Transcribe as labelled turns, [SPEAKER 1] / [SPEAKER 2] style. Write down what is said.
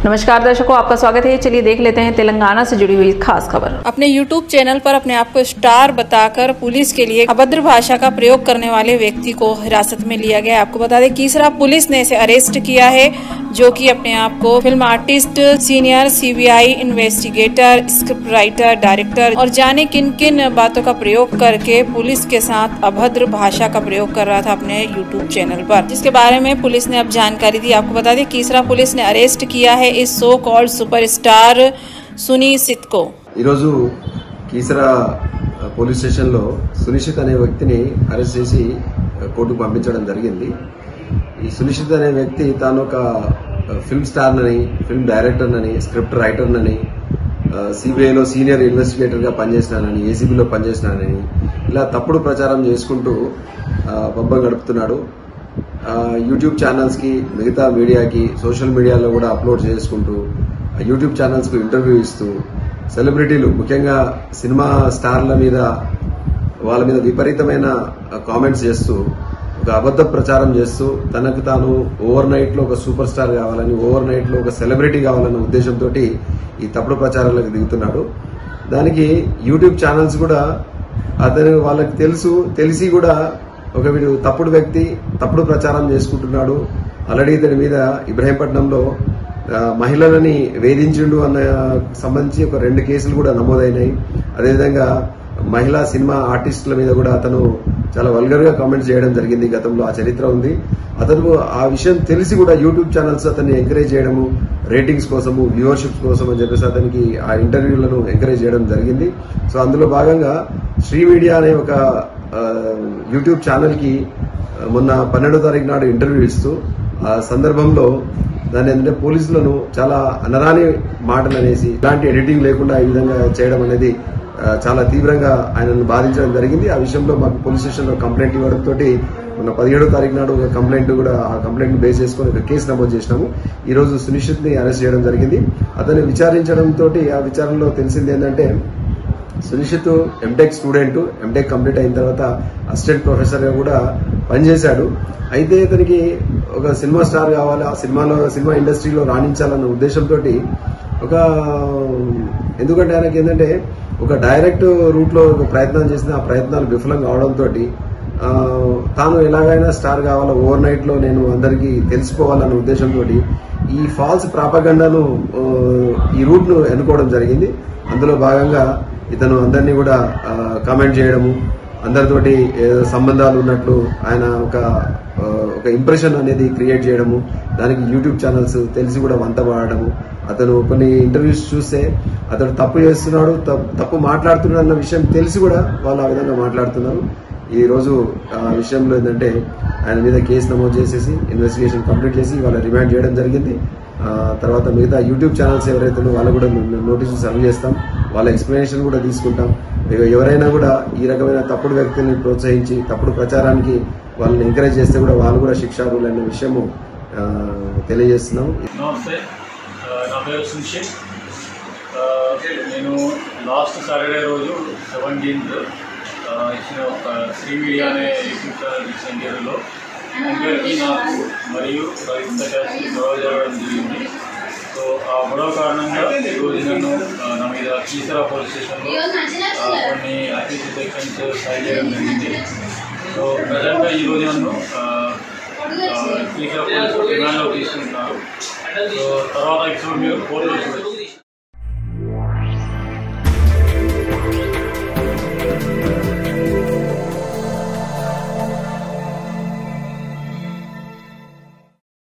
[SPEAKER 1] नमस्कार दर्शकों आपका स्वागत है चलिए देख लेते हैं तेलंगाना से जुड़ी हुई खास खबर
[SPEAKER 2] अपने YouTube चैनल पर अपने आप को स्टार बताकर पुलिस के लिए अभद्र भाषा का प्रयोग करने वाले व्यक्ति को हिरासत में लिया गया है। आपको बता दें तीसरा पुलिस ने इसे अरेस्ट किया है जो कि अपने आप को film artist senior CBI investigator script writer director और जाने किन किन बातों का प्रयोग करके पुलिस के साथ अभद्र भाषा का प्रयोग कर रहा था अपने यूट्यूब चैनल पर जिसके बारे में पुलिस ने अब जानकारी दी आपको बता दें तीसरा पुलिस ने अरेस्ट किया है इस सो कॉल्ड सुपरस्टार सुनी सित को
[SPEAKER 3] ఈరోజు కీసరా పోలీస్ స్టేషన్లో సునిశ్చిత్ అనే వ్యక్తిని అరెస్ట్ చేసి కోర్టుకు పంపించడం జరిగింది ఈ సునిశ్చిత్ అనే వ్యక్తి తాను ఒక ఫిల్మ్ స్టార్నని ఫిల్మ్ డైరెక్టర్నని స్క్రిప్ట్ రైటర్నని సిబిఐలో సీనియర్ ఇన్వెస్టిగేటర్గా పనిచేసినానని ఏసీబీలో పనిచేసినానని ఇలా తప్పుడు ప్రచారం చేసుకుంటూ ఆ, పబ్బం గడుపుతున్నాడు ఆ, యూట్యూబ్ ఛానల్స్కి మిగతా మీడియాకి సోషల్ మీడియాలో కూడా అప్లోడ్ చేసుకుంటూ ఆ యూట్యూబ్ ఛానల్స్కు ఇంటర్వ్యూ ఇస్తూ సెలబ్రిటీలు ముఖ్యంగా సినిమా స్టార్ల మీద వాళ్ళ మీద విపరీతమైన కామెంట్స్ చేస్తూ ఒక అబద్ధ ప్రచారం చేస్తూ తనకు తాను ఓవర్ నైట్ లో ఒక సూపర్ స్టార్ కావాలని ఓవర్ నైట్ లో ఒక సెలబ్రిటీ కావాలన్న ఉద్దేశంతో ఈ తప్పుడు ప్రచారాలకు దిగుతున్నాడు దానికి యూట్యూబ్ ఛానల్స్ కూడా అతను వాళ్ళకి తెలుసు తెలిసి కూడా ఒక వీడు తప్పుడు వ్యక్తి తప్పుడు ప్రచారం చేసుకుంటున్నాడు ఆల్రెడీ ఇతని మీద ఇబ్రహీంపట్నంలో ఆ, మహిళలని వేధించిండు అన్న సంబంధించి ఒక రెండు కేసులు కూడా నమోదైనాయి అదేవిధంగా మహిళా సినిమా ఆర్టిస్టుల మీద కూడా అతను చాలా వల్గర్ గా కామెంట్స్ చేయడం జరిగింది గతంలో ఆ చరిత్ర ఉంది అతను ఆ విషయం తెలిసి కూడా యూట్యూబ్ ఛానల్స్ అతన్ని ఎంకరేజ్ చేయడము రేటింగ్స్ కోసము వ్యూవర్షిప్స్ కోసం అని చెప్పేసి అతనికి ఆ ఇంటర్వ్యూలను ఎంకరేజ్ చేయడం జరిగింది సో అందులో భాగంగా శ్రీ మీడియా అనే ఒక ఆ, యూట్యూబ్ ఛానల్ కి ఆ, మొన్న పన్నెండో తారీఖు నాడు ఇంటర్వ్యూ ఇస్తూ ఆ సందర్భంలో దాన్ని ఏంటంటే పోలీసులను చాలా అనరాని మాటలు అనేసి ఇలాంటి ఎడిటింగ్ లేకుండా ఈ విధంగా చేయడం అనేది ఆ, చాలా తీవ్రంగా ఆయనను బాధించడం జరిగింది ఆ విషయంలో మాకు పోలీస్ స్టేషన్ లో కంప్లైంట్ ఇవ్వడం తోటి మొన్న పదిహేడో తారీఖు నాడు ఒక కంప్లైంట్ కూడా ఆ కంప్లైంట్ బేస్ చేసుకుని ఒక కేసు నమోదు చేసినాము ఈ రోజు సునిశ్చిత్ ని అరెస్ట్ చేయడం జరిగింది అతన్ని విచారించడం తోటి ఆ విచారణలో తెలిసింది ఏంటంటే Sunishchit MTech student MTech complete అయిన తర్వాత అసిస్టెంట్ ప్రొఫెసర్ గా కూడా పనిచేశాడు అయితే ఇతనికి ఒక సినిమా స్టార్ కావాలి ఆ సినిమాలో సినిమా ఇండస్ట్రీలో రాణించాలన్న ఉద్దేశంతో ఒక ఎందుకంటే ఆయనకి ఏంటంటే ఒక డైరెక్ట్ రూట్ లో ఒక ప్రయత్నం చేసిన ఆ ప్రయత్నాలు విఫలం కావడంతో తాను ఎలాగైనా స్టార్ కావాలో ఓవర్ నైట్ లో నేను అందరికీ తెలిసిపోవాలన్న ఉద్దేశంతో ఈ ఫాల్స్ ప్రాపగండాను ఆ, ఈ రూట్ ను ఎన్నుకోవడం జరిగింది అందులో భాగంగా ఇతను అందరినీ కూడా కామెంట్ చేయడము అందరితోటి ఏదో సంబంధాలు ఉన్నట్లు ఆయన ఒక ఆ, ఒక ఇంప్రెషన్ అనేది క్రియేట్ చేయడము దానికి యూట్యూబ్ ఛానల్స్ తెలిసి కూడా వంత పాడడము అతను కొన్ని ఇంటర్వ్యూస్ చూస్తే అతను తప్పు చేస్తున్నాడు తప్పు- తప్పు మాట్లాడుతున్నాడు అన్న విషయం తెలిసి కూడా వాళ్ళు ఆ విధంగా మాట్లాడుతున్నారు ఈ రోజు ఆ విషయంలో ఏంటంటే ఆయన మీద కేసు నమోదు చేసేసి ఇన్వెస్టిగేషన్ కంప్లీట్ చేసి వాళ్ళ రిమాండ్ చేయడం జరిగింది ఆ, తర్వాత మిగతా యూట్యూబ్ ఛానల్స్ ఎవరైతే ఉన్నారో వాళ్ళు కూడా నోటీసులు సర్వ్ చేస్తాం వాళ్ళ ఎక్స్ప్లెనేషన్ కూడా తీసుకుంటాం ఇక ఎవరైనా కూడా ఈ రకమైన తప్పుడు వ్యక్తుల్ని ప్రోత్సహించి తప్పుడు ప్రచారానికి వాళ్ళని ఎంకరేజ్ చేస్తే కూడా వాళ్ళు కూడా శిక్షార్హులు అనే విషయము ఆ, తెలియజేస్తున్నాం
[SPEAKER 4] నమస్తే ఆ, నా పేరు సునిషిత్ ఆ, నేను లాస్ట్ సాటర్డే రోజు సెవెంటీన్త్ ఇచ్చిన ఒక శ్రీ మీడియా అనే యూట్యూబ్ ఛానల్ ఇచ్చిన ఇంటర్వ్యూలో అందరికీ నాకు మరియు ఇంత కలిసి గొడవ జరగడం జరిగింది సో ఆ గొడవ కారణంగా ఈరోజు నన్ను ఆ, నా మీద కీసరా పోలీస్ స్టేషన్లో ఆ, కొన్ని అతిథి సెక్షన్స్ ఫైల్ చేయడం జరిగింది సో ప్రజెంట్గా ఈరోజు నన్ను ఆ, కీసరా పోలీసు రిమాండ్లో తీసుకుంటున్నారు సో తర్వాత ఇప్పుడు మీరు కోర్టులో చూడొచ్చు